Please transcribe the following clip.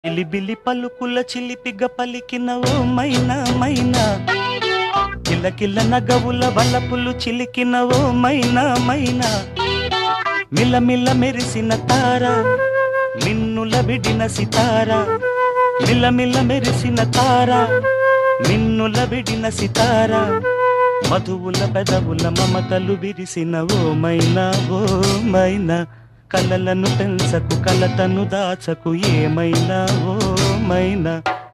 చిలిబిలి పలుకుల చిలిపిగ పలికిన ఓ మైనా మైనా కిలకిల నగవుల వలపులు చిలికిన ఓ మైనా మైనా మిలమిల మెరిసిన తార మిన్నుల విడిన సితార మిలమిల మెరిసిన తార మిన్నుల విడిన సితార మధువుల పెదవుల మమతలు విరిసిన ఓ మైనా ఓ మైనా కలలను పెంచకు కలతను దాచకు ఏమైనా ఓ మైనా